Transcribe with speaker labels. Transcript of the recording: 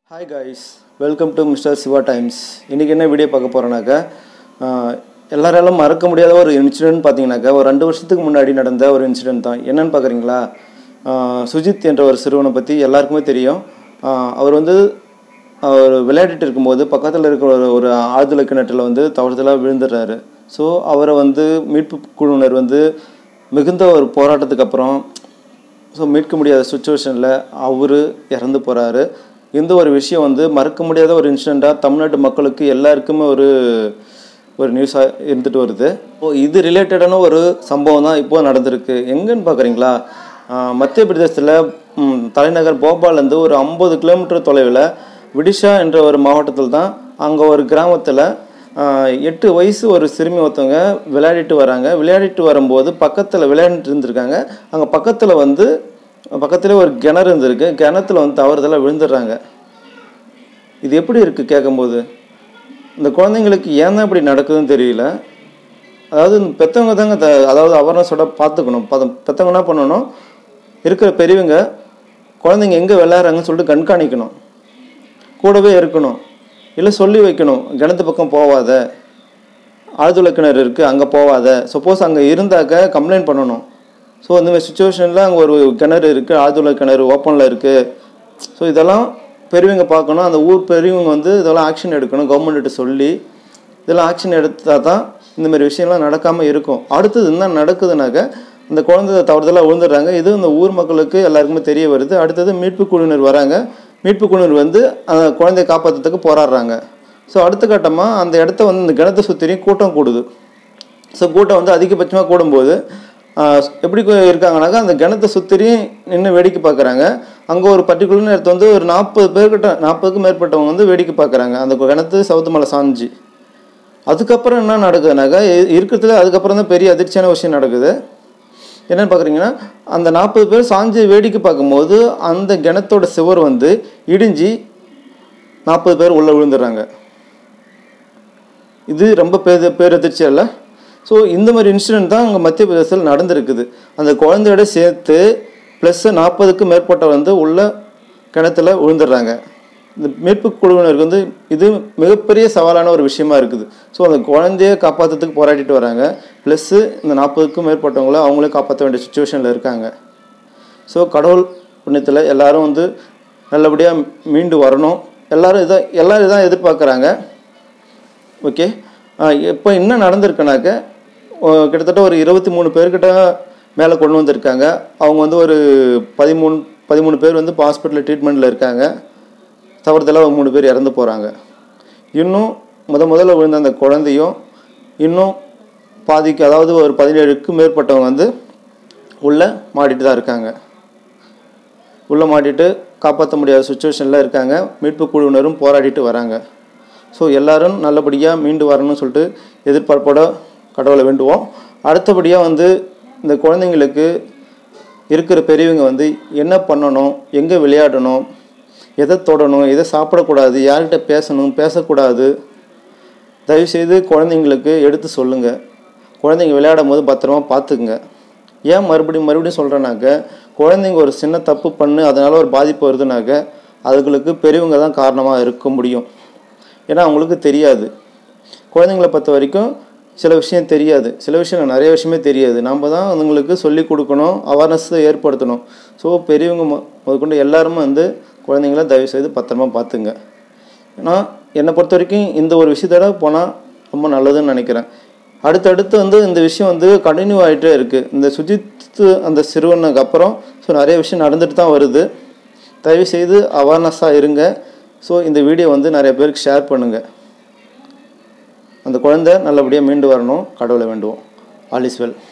Speaker 1: hi guys welcome to mister Siva times இன்றைக்கி என்ன video பார்க்க போகிறோன்னாக்கா எல்லாராலும் மறக்க முடியாத ஒரு இன்சிடென்ட் பார்த்தீங்கன்னாக்கா ஒரு ரெண்டு வருஷத்துக்கு முன்னாடி நடந்த ஒரு இன்சிடென்ட் தான் என்னன்னு பார்க்குறீங்களா ஆஹ் சுஜித் என்ற ஒரு சிறுவனை பற்றி எல்லாருக்குமே தெரியும் ஆஹ் அவர் வந்து அவர் விளையாடிட்டு இருக்கும்போது பக்கத்தில் இருக்கிற ஒரு ஒரு ஆழ்துளை கிணற்றில் வந்து தவறுதலாக விழுந்துடுறாரு ஸோ அவரை வந்து மீட்பு குழுவினர் வந்து மிகுந்த ஒரு போராட்டத்துக்கு அப்புறம் ஸோ மீட்க முடியாத சுச்சுவேஷனில் அவர் இறந்து போகிறாரு இந்த ஒரு விஷயம் வந்து மறக்க முடியாத ஒரு இன்சிடெண்ட்டாக தமிழ்நாட்டு மக்களுக்கு எல்லாருக்குமே ஒரு ஒரு நியூஸாக இருந்துட்டு வருது இப்போ இது ரிலேட்டடான ஒரு சம்பவம் தான் இப்போ நடந்திருக்கு எங்கன்னு பார்க்குறீங்களா ஆஹ் மத்திய பிரதேசத்தில் ம், தலைநகர் போபால்லேருந்து ஒரு ஐம்பது கிலோமீட்டர் தொலைவில் விடிஷா என்ற ஒரு மாவட்டத்தில் தான் அங்கே ஒரு கிராமத்தில் ஆஹ் எட்டு வயசு ஒரு சிறுமி ஒருத்தவங்க விளையாடிட்டு வராங்க விளையாடிட்டு வரும்போது பக்கத்தில் விளையாடிட்டு இருந்திருக்காங்க அங்கே பக்கத்தில் வந்து பக்கத்துல ஒரு கிணறு இருந்திருக்கு கிணத்துல வந்து தவறுதலாக விழுந்துடுறாங்க இது எப்படி இருக்குது கேட்கும்போது இந்த குழந்தைங்களுக்கு ஏன் தான் இப்படி நடக்குதுன்னு தெரியல அதாவது இந்த பெற்றவங்க தாங்க த அதாவது அவேர்னஸோட பார்த்துக்கணும் பத பெற்றவங்க என்ன பண்ணணும் இருக்கிற பெரியவங்க குழந்தைங்க எங்கே விளையாடுறாங்கன்னு சொல்லிட்டு கண்காணிக்கணும் கூடவே இருக்கணும் இல்லை சொல்லி வைக்கணும் கிணத்து பக்கம் போவாத ஆழ்துளை கிணறு இருக்குது அங்கே போவாத சப்போஸ் அங்கே இருந்தாக்க கம்ப்ளைண்ட் பண்ணணும் ஸோ இந்த மாதிரி சுச்சுவேஷனில் அங்கே ஒரு கிணறு இருக்குது ஆழ்துளை கிணறு ஓப்பனில் இருக்குது ஸோ இதெல்லாம் பெரியவங்க பார்க்கணும் அந்த ஊர் பெரியவங்க வந்து இதெல்லாம் ஆக்ஷன் எடுக்கணும் கவர்மெண்ட்டு சொல்லி இதெல்லாம் ஆக்ஷன் எடுத்தால் தான் இந்த மாதிரி விஷயம்லாம் நடக்காமல் இருக்கும் அடுத்தது என்ன நடக்குதுனாக்க இந்த குழந்தை தவறுதலாக விழுந்துடுறாங்க இது இந்த ஊர் மக்களுக்கு எல்லாருக்குமே தெரிய வருது அடுத்தது மீட்பு குழுவினர் வராங்க மீட்பு குழுவினர் வந்து அந்த குழந்தையை காப்பாற்றுறதுக்கு போராடுறாங்க ஸோ அடுத்த கட்டமாக அந்த இடத்த வந்து இந்த கிணத்தை சுற்றியும் கூட்டம் கூடுது ஸோ கூட்டம் வந்து அதிகபட்சமாக கூடும்போது ஆஹ், எப்படி கு- இருக்காங்கனாக்கா அந்த கிணத்தை சுற்றி நின்று வேடிக்கை பார்க்குறாங்க அங்கே ஒரு பர்டிகுலர் நேரத்தை வந்து ஒரு நாற்பது பேர்கிட்ட நாற்பதுக்கும் மேற்பட்டவங்க வந்து வேடிக்கை பார்க்குறாங்க அந்த கிணத்து சவுத்து மலை சாஞ்சி அதுக்கப்புறம் என்ன நடக்குதுனாக்கா இ- இருக்கிறதுல அதுக்கப்புறம் தான் பெரிய அதிர்ச்சியான விஷயம் நடக்குது என்னன்னு பார்க்குறீங்கன்னா அந்த நாற்பது பேர் சாஞ்சு வேடிக்கை பார்க்கும்போது அந்த கிணத்தோட சுவர் வந்து இடிஞ்சு நாற்பது பேர் உள்ளே விழுந்துடுறாங்க இது ரொம்ப பேர் பேரதிர்ச்சி அல்ல ஸோ இந்த மாதிரி இன்சிடென்ட் தான் அங்கே மத்திய பிரதேசத்தில் நடந்திருக்குது அந்த குழந்தையோட சேர்த்து ப்ளஸ் நாற்பதுக்கு மேற்பட்ட வந்து உள்ள கிணத்துல விழுந்துடுறாங்க இந்த மீட்பு குழுவினருக்கு வந்து இது மிகப்பெரிய சவாலான ஒரு விஷயமா இருக்குது ஸோ அந்த குழந்தைய காப்பாற்றுறதுக்கு போராடிட்டு வராங்க ப்ளஸ்ஸு இந்த நாற்பதுக்கும் மேற்பட்டவங்கள அவங்களே காப்பாற்ற வேண்டிய சுச்சுவேஷனில் இருக்காங்க ஸோ கடவுள் புண்ணியத்தில் எல்லாரும் வந்து நல்லபடியாக மீண்டு வரணும் எல்லாரும் இதை எல்லாரும் இதான் எதிர்பார்க்குறாங்க ஓகே இப்போ என்ன நடந்திருக்குனாக்க ஓ, கிட்டத்தட்ட ஒரு இருபத்தி மூணு பேர்கிட்ட மேலே கொண்டு வந்திருக்காங்க அவங்க வந்து ஒரு பதிமூணு பதிமூணு பேர் வந்து ஹாஸ்பிட்டலில் ட்ரீட்மெண்ட்டில் இருக்காங்க தவறுதலாக ஒரு மூணு பேர் இறந்து போகிறாங்க இன்னும் முத முதல்ல விழுந்த அந்த குழந்தையும் இன்னும் பாதிக்கு அதாவது ஒரு பதினேழுக்கும் மேற்பட்டவங்க வந்து உள்ளே மாட்டிட்டு தான் இருக்காங்க உள்ளே மாட்டிட்டு காப்பாற்ற முடியாத சுச்சுவேஷனில் இருக்காங்க மீட்பு குழுவினரும் போராடிட்டு வராங்க ஸோ எல்லாரும் நல்லபடியாக மீண்டு வரணும்னு சொல்லிட்டு எதிர்பார்ப்போட கடவுளை வேண்டுவோம் அடுத்தபடியாக வந்து இந்த குழந்தைங்களுக்கு இருக்கிற பெரியவங்க வந்து என்ன பண்ணணும் எங்கே விளையாடணும் எதை தொடணும் எதை சாப்பிடக்கூடாது யார்கிட்ட பேசணும் பேசக்கூடாது தயவுசெய்து குழந்தைங்களுக்கு எடுத்து சொல்லுங்கள் குழந்தைங்க விளையாடும் போது பத்திரமா பார்த்துக்குங்க ஏன் மறுபடியும் மறுபடியும் சொல்கிறேனாக்க குழந்தைங்க ஒரு சின்ன தப்பு பண்ணு அதனால் ஒரு பாதிப்பு வருதுனாக்க அதுகளுக்கு பெரியவங்க தான் காரணமாக இருக்க முடியும் ஏன்னா அவங்களுக்கு தெரியாது குழந்தைங்களை பொறுத்த வரைக்கும் சில விஷயம் தெரியாது சில விஷயம் இல்ல, நிறைய விஷயமே தெரியாது நம்ம தான் அதுங்களுக்கு சொல்லி கொடுக்கணும் அவேர்னஸை ஏற்படுத்தணும் ஸோ பெரியவங்க மொ- முதற்கொண்டு எல்லாருமே வந்து குழந்தைங்கள தயவு செய்து பத்திரமா பார்த்துங்க ஏன்னா என்னை பொறுத்த வரைக்கும் இந்த ஒரு விஷயத்தோட போனால் ரொம்ப நல்லதுன்னு நினைக்கிறேன் அடுத்தடுத்து வந்து இந்த விஷயம் வந்து கண்டினியூ ஆகிட்டே இருக்குது இந்த சுஜித் அந்த சிறுவனுக்கு அப்புறம் ஸோ நிறைய விஷயம் நடந்துட்டு தான் வருது தயவு செய்து அவேர்னஸாக இருங்க ஸோ இந்த வீடியோ வந்து நிறைய பேருக்கு ஷேர் பண்ணுங்கள் அந்த குழந்தை நல்லபடியாக மீண்டு வரணும் கடவுளை வேண்டுவோம் ஆல் இஸ் வெல்